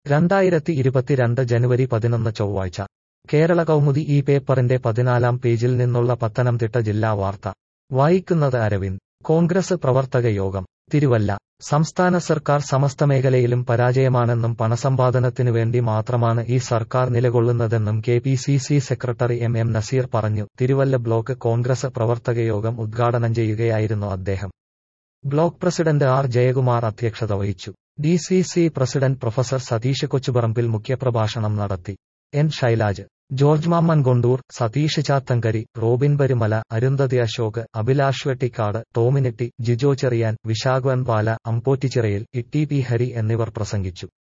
രണ്ടായിരത്തി ഇരുപത്തിരണ്ട് ജനുവരി പതിനൊന്ന് ചൊവ്വാഴ്ച കേരള കൗമുദി ഈ പേപ്പറിന്റെ പതിനാലാം പേജിൽ നിന്നുള്ള പത്തനംതിട്ട ജില്ലാ വാർത്ത വായിക്കുന്നത് അരവിന്ദ് കോൺഗ്രസ് പ്രവർത്തക യോഗം തിരുവല്ല സംസ്ഥാന സർക്കാർ സമസ്ത മേഖലയിലും പരാജയമാണെന്നും പണസമ്പാദനത്തിനു വേണ്ടി മാത്രമാണ് ഈ സർക്കാർ നിലകൊള്ളുന്നതെന്നും K P C C secretary M M Naseer പറഞ്ഞു തിരുവല്ല ബ്ലോക്ക് കോൺഗ്രസ് പ്രവർത്തക യോഗം ഉദ്ഘാടനം ചെയ്യുകയായിരുന്നു അദ്ദേഹം ബ്ലോക്ക് പ്രസിഡന്റ് ആർ ജയകുമാർ അധ്യക്ഷത വഹിച്ചു D C C president professor Satheesh Kochuparambil മുഖ്യപ്രഭാഷണം നടത്തി N Shailaj George Mammen Kondoor Satheesh Chathankari Robin Parumala Arundhati Ashok Abhilash Vettikkad Tominetty Jijo Cherian Visakhavan Pala Ambottichirayil E T P Hari എന്നിവർ പ്രസംഗിച്ചു